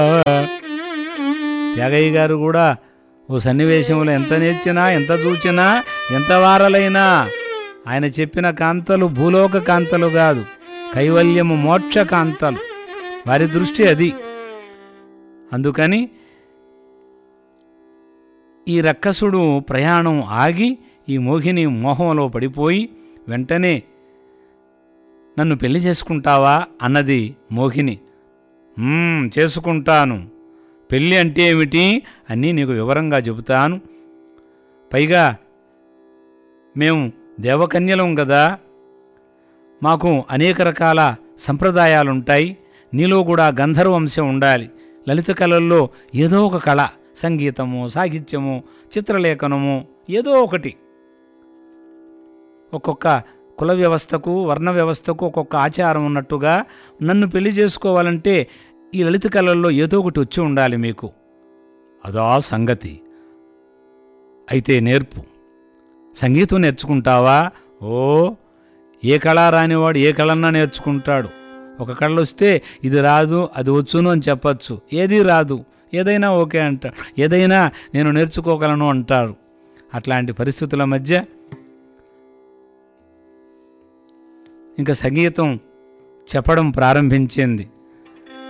త్యాగయ్య గారు కూడా ఓ సన్నివేశంలో ఎంత నేర్చినా ఎంత చూచినా ఎంత వారలైనా ఆయన చెప్పిన కాంతలు భూలోక కాంతలు కాదు కైవల్యము మోక్ష కాంతలు వారి దృష్టి అది అందుకని ఈ రక్కసుడు ప్రయాణం ఆగి ఈ మోహిని మోహంలో పడిపోయి వెంటనే నన్ను పెళ్లి చేసుకుంటావా అన్నది మోహిని "మ్మ్, చేసుకుంటాను పెళ్ళి అంటే ఏమిటి అన్నీ నీకు వివరంగా చెబుతాను పైగా మేము దేవకన్యలం కదా మాకు అనేక రకాల సంప్రదాయాలుంటాయి నీలో కూడా గంధర్వంశం ఉండాలి లలిత కళల్లో ఏదో ఒక కళ సంగీతము సాహిత్యము చిత్రలేఖనము ఏదో ఒకటి ఒక్కొక్క కుల వ్యవస్థకు వర్ణ వ్యవస్థకు ఒక్కొక్క ఆచారం ఉన్నట్టుగా నన్ను పెళ్లి చేసుకోవాలంటే ఈ లలిత కళల్లో ఏదో ఒకటి వచ్చి ఉండాలి మీకు అదా సంగతి అయితే నేర్పు సంగీతం నేర్చుకుంటావా ఓ ఏ కళ రానివాడు ఏ కళన్నా నేర్చుకుంటాడు ఒక కళ వస్తే ఇది రాదు అది వచ్చును అని చెప్పచ్చు ఏది రాదు ఏదైనా ఓకే అంటాడు ఏదైనా నేను నేర్చుకోగలను అంటారు అట్లాంటి పరిస్థితుల మధ్య ఇంకా సంగీతం చెప్పడం ప్రారంభించింది